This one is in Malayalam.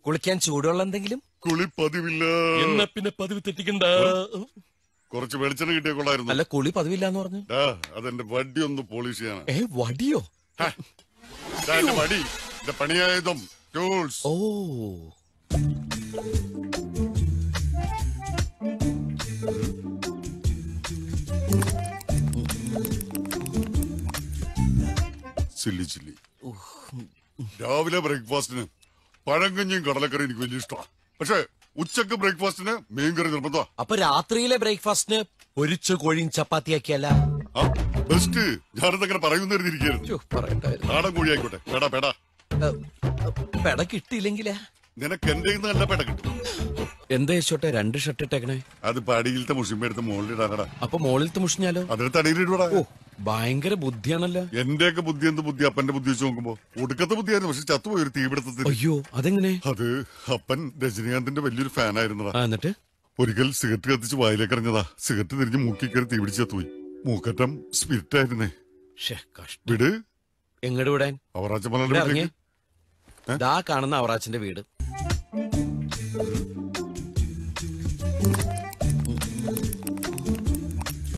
കുളിക്കാൻ ചൂടുള്ള എന്തെങ്കിലും കുളി പതിവില്ല എന്നാ പിന്നെ പതിവ് തെറ്റിക്കണ്ട കുറച്ച് വെളിച്ചെണ്ണ കിട്ടിയ കൊള്ളായിരുന്നു അല്ല കുളി പതിവില്ലാന്ന് പറഞ്ഞു ഡാ, അതെന്റെ വടി ഒന്ന് പോളിഷ് ചെയ്യാനാ ഏ വടിയോ ഹാ. ദാ എന്റെ വടി എന്റെ പണിയായുധം ടൂൾസ് ഓ ചില്ലി ചില്ലി രാവിലെ ബ്രേക്ക്ഫാസ്റ്റിന് പഴങ്കഞ്ഞിയും കടലക്കറി എനിക്ക് വലിയ ഇഷ്ടമാണ് പക്ഷെ ഉച്ചക്ക് ബ്രേക്ക്ഫാസ്റ്റിന് മീൻകറി നിർബന്ധ അപ്പൊ രാത്രിയിലെ ബ്രേക്ക്ഫാസ്റ്റിന് പൊരിച്ച കോഴിയും ചപ്പാത്തിയാക്കിയല്ല ബെസ്റ്റ് ഞാനതങ്ങനെ പറയുന്ന കരുതിയിരിക്കുന്നു പറയണ്ടായിരുന്നു നാടൻ കോഴി ആയിക്കോട്ടെ പേടാ പേടാ ഏ, പെട കിട്ടിയില്ലെങ്കിലേ നിനക്ക് എന്റെ കയ്യിൽ നിന്ന് നല്ല പേട കിട്ടും എന്താ യശോട്ടെ രണ്ട് ഷർട്ട് ഇട്ടേക്കണേ അതിപ്പോ അടിയിലത്തെ മുഷിമ്പ എടുത്ത് മുകളിലിടാനടാ അപ്പൊ മോളിലത്തെ മുഷിഞ്ഞാലോ അതെടുത്ത് അടിയിലിടൂടാ ഓ ഭയങ്കര ബുദ്ധിയാണല്ലോ എന്റെയൊക്കെ ബുദ്ധി എന്ത് ബുദ്ധി അപ്പന്റെ ബുദ്ധി വെച്ച് നോക്കുമ്പോ ഒടുക്കത്തെ ബുദ്ധിയായിരുന്നു പക്ഷെ ചത്തുപോയി ഒരു തീപിടുത്തത്തിൽ അയ്യോ അതെങ്ങനെ അത് അപ്പൻ രജനീകാന്തിന്റെ വലിയൊരു ഫാനായിരുന്നതാ ആ എന്നിട്ട് ഒരിക്കൽ സിഗരറ്റ് കത്തിച്ച് വായിലേക്ക് എറിഞ്ഞതാ സിഗരറ്റ് തിരിഞ്ഞ് മൂക്കി കയറി തീ പിടിച്ച് ചത്തുപോയി മൂക്കറ്റം സ്പിരിറ്റ് ആയിരുന്നേ ശ്ശേ, കഷ്ടം വിട് എങ്ങോട്ട് വിടാൻ അവറാച്ചമ്മളുടെ ഇവിടെ ഇറങ്ങി വീട്ടിലേക്ക് ദാ കാണുന്ന അവറാച്ചന്റെ വീട്